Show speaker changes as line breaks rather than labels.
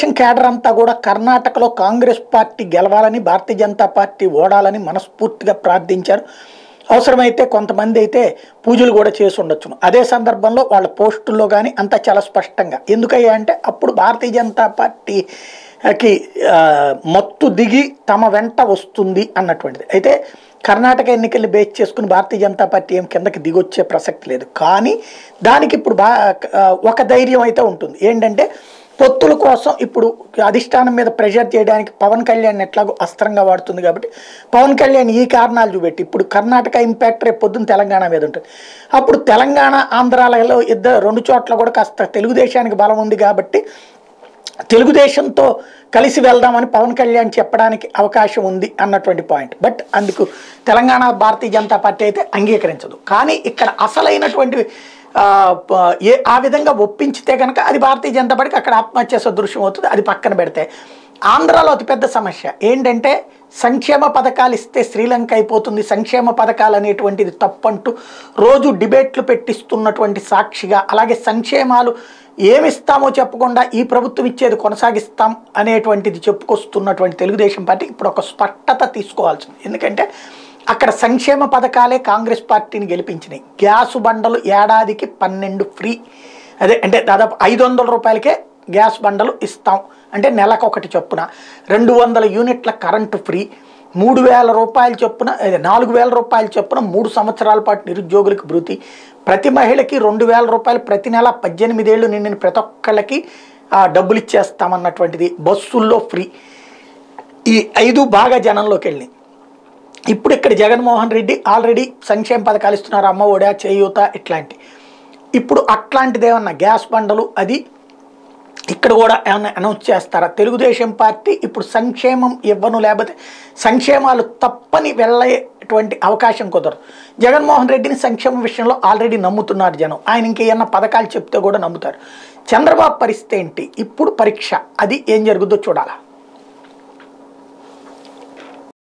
Telugu Desam cadre అంతా కూడా కర్ణాటకలో కాంగ్రెస్ పార్టీ గెలవాలని భారతీయ జనతా పార్టీ ఓడాలని మనస్ఫూర్తిగా ప్రార్థించారు అవసరమైతే కొంతమంది అయితే పూజలు కూడా చేసి ఉండొచ్చును అదే సందర్భంలో వాళ్ళ పోస్టుల్లో కానీ అంతా చాలా స్పష్టంగా ఎందుకయ్యా అంటే అప్పుడు భారతీయ జనతా పార్టీకి ఆ, మత్తు దిగి తమ వెంట వస్తుంది అన్నటువంటిది అయితే కర్ణాటక ఎన్నికల్ని బేస్ చేసుకుని భారతీయ జనతా పార్టీ ఏం కిందకి దిగొచ్చే ప్రసక్తి లేదు కానీ దానికి ఇప్పుడు బా ఆ, ఒక ధైర్యం అయితే ఉంటుంది ఏంటంటే పొత్తుల కోసం ఇప్పుడు అధిష్టానం మీద ప్రెషర్ చేయడానికి పవన్ కళ్యాణ్ ఎట్లాగో అస్త్రంగా వాడుతుంది కాబట్టి పవన్ కళ్యాణ్ ఈ కారణాలు చూపెట్టి ఇప్పుడు కర్ణాటక ఇంపాక్ట్ రేపు పొద్దున్న తెలంగాణ మీద ఉంటుంది అప్పుడు తెలంగాణ ఆంధ్రాలలో ఇద్దరు రెండు చోట్ల కూడా కాస్త తెలుగుదేశానికి బలం ఉంది కాబట్టి తెలుగుదేశంతో కలిసి వెళ్దామని పవన్ కళ్యాణ్ చెప్పడానికి అవకాశం ఉంది అన్నటువంటి పాయింట్ బట్ అందుకు తెలంగాణ భారతీయ జనతా పార్టీ అయితే అంగీకరించదు కానీ ఇక్కడ అసలైనటువంటి ఆ, ప- ఏ ఆ విధంగా ఒప్పించితే కనుక అది భారతీయ జనతా పార్టీకి అక్కడ ఆత్మహత్య సదృశ్యం అవుతుంది అది పక్కన పెడితే ఆంధ్రాలో అతిపెద్ద సమస్య ఏంటంటే సంక్షేమ పథకాలు ఇస్తే శ్రీలంక అయిపోతుంది సంక్షేమ పథకాలు అనేటువంటిది తప్పంటూ రోజు డిబేట్లు పెట్టిస్తున్నటువంటి సాక్షిగా అలాగే సంక్షేమాలు ఏమిస్తామో చెప్పకుండా ఈ ప్రభుత్వం ఇచ్చేది కొనసాగిస్తాం అనేటువంటిది చెప్పుకొస్తున్నటువంటి తెలుగుదేశం పార్టీ ఇప్పుడు ఒక స్పష్టత తీసుకోవాల్సింది ఎందుకంటే అక్కడ సంక్షేమ పథకాలే కాంగ్రెస్ పార్టీని గెలిపించినాయి గ్యాసు బండలు ఏడాదికి పన్నెండు ఫ్రీ అదే అంటే దాదాపు ఐదు వందల రూపాయలకే గ్యాస్ బండలు ఇస్తాం అంటే నెలకు ఒకటి చొప్పున రెండు వందల యూనిట్ల కరెంటు ఫ్రీ మూడు వేల రూపాయల చొప్పున అదే నాలుగు వేల రూపాయల చొప్పున మూడు సంవత్సరాల పాటు నిరుద్యోగులకు భృతి ప్రతి మహిళకి రెండు వేల రూపాయలు ప్రతి నెల పద్దెనిమిదేళ్ళు నిండిన ప్రతి ఒక్కళ్ళకి ఆ, డబ్బులు ఇచ్చేస్తామన్నటువంటిది బస్సుల్లో ఫ్రీ ఈ ఐదు బాగా జనంలోకి వెళ్ళినాయి ఇప్పుడు ఇక్కడ జగన్మోహన్ రెడ్డి ఆల్రెడీ సంక్షేమ పథకాలు ఇస్తున్నారు అమ్మ ఒడా చేయూత ఇట్లాంటి ఇప్పుడు అట్లాంటిది ఏమన్నా గ్యాస్ బండలు అది ఇక్కడ కూడా ఏమన్నా అనౌన్స్ చేస్తారా తెలుగుదేశం పార్టీ ఇప్పుడు సంక్షేమం ఇవ్వను లేకపోతే సంక్షేమాలు తప్పని వెళ్ళేటువంటి అవకాశం కుదరదు జగన్మోహన్ రెడ్డిని సంక్షేమం విషయంలో ఆల్రెడీ నమ్ముతున్నారు జనం ఆయన ఇంకేమన్నా పథకాలు చెప్తే కూడా నమ్ముతారు చంద్రబాబు పరిస్థితి ఏంటి ఇప్పుడు పరీక్ష అది ఏం జరుగుతుందో చూడాలా